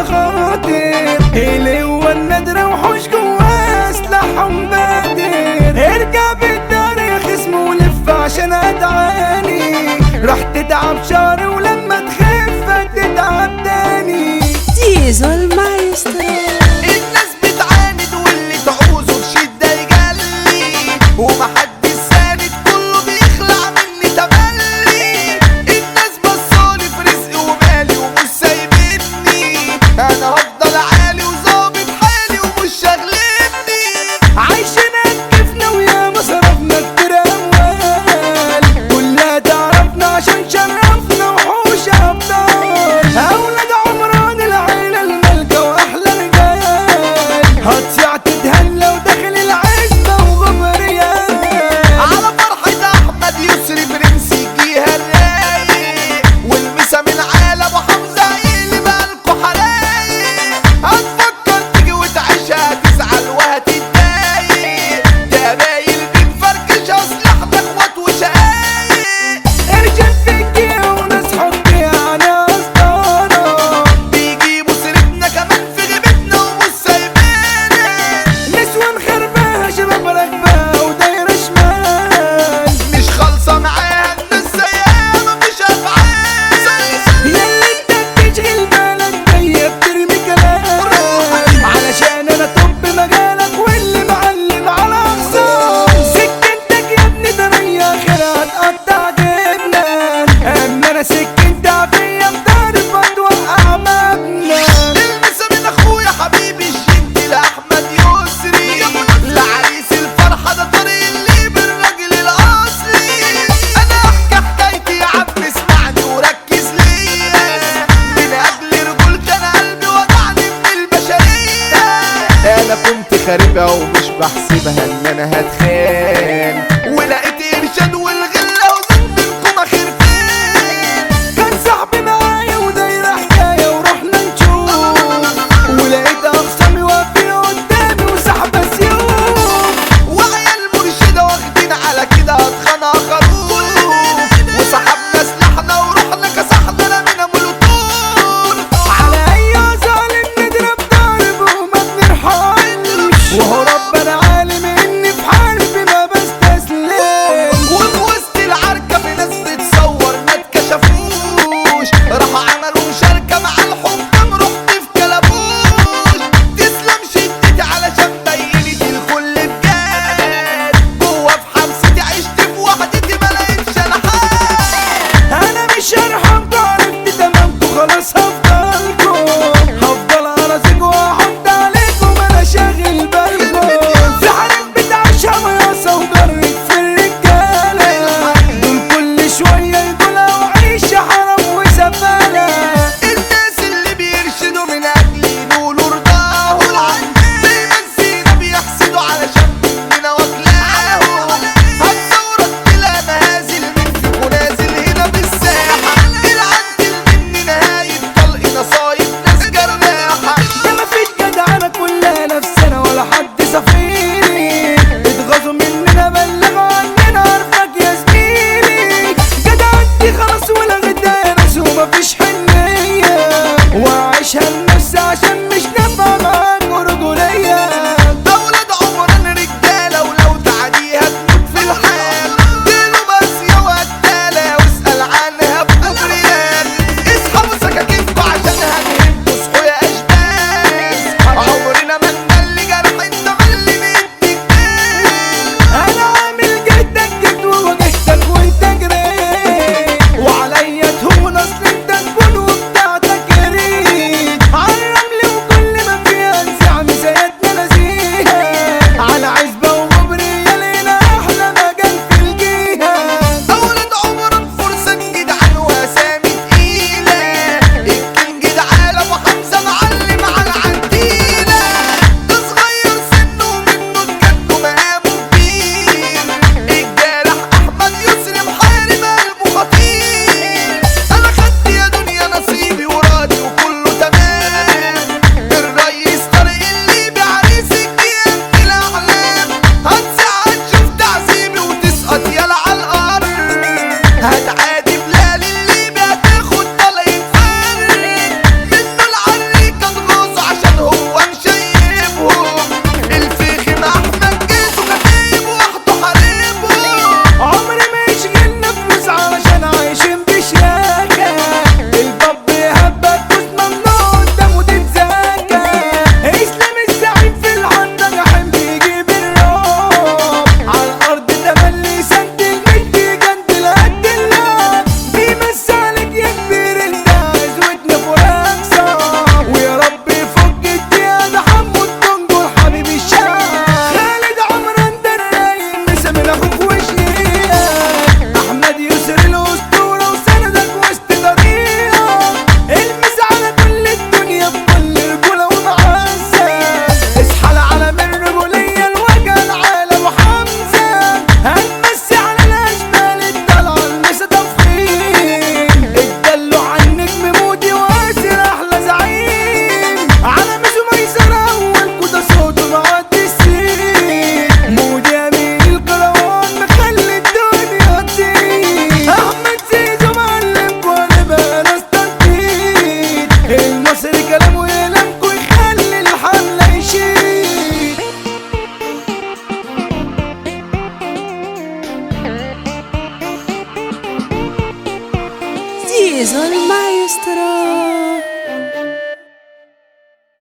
مخاطر اللي هو النادرة وحوش جواه سلاحهم بادر ارجع بالدار يا خصم ولف عشان ادعاني راح تتعب شهر ولما تخف تتعب تاني زيزو المايسترو الناس بتعاند واللي تعوزه بشدة يجلي ومحدش ساند كله بيخلع مني تملي الناس بصالي في رزقي ومالي ومش سايبني انا هفضل عالي وظابط حالي ومش شاغلني عايشين كيفنا ويا مصرفنا كتير اموال كلها تعرفنا عشان شرفنا وحوش ابطال اولاد عمران العيله الملكه واحلى رجال هتصيع تتهلى وداخل العزبه وغبريال على فرحة احمد يسري برنس الجيها الرايق والمسا من عالم وحمزة اللي بالكو حرايق هتفكر تيجي وتعيشها تزعل وهتتضايق جبايل بنفركش اصلحنا اخوات وشقايق ارجع فيكي وناس حبي يعني اسطوره بيجيبوا سيرتنا كمان في غيبتنا ومش سايبينا نسوان خرباها شباب راكبه ودايره شمال مش خالصة معاها الناس زيها مفيش افعال ياللي انت بتشغل بالك جاية بترمي كلام علشان انا طب مجالك واللي معلم على اقصام سكنتك يا ابني طرية اخرها هتقطع جبنة اما انا سكنت عافية مضارب اتوقع مبنى المسا من اخويا حبيبي الجد لاحمد يسري لعريس الفرحه ده طريق اللي بالراجل الاصلي انا احكي حكايتي يا عم اسمعني وركز ليا من اجل رجولتي انا قلبي وجعني من البشريه انا كنت خاربها ومش بحسبها ان انا هتخان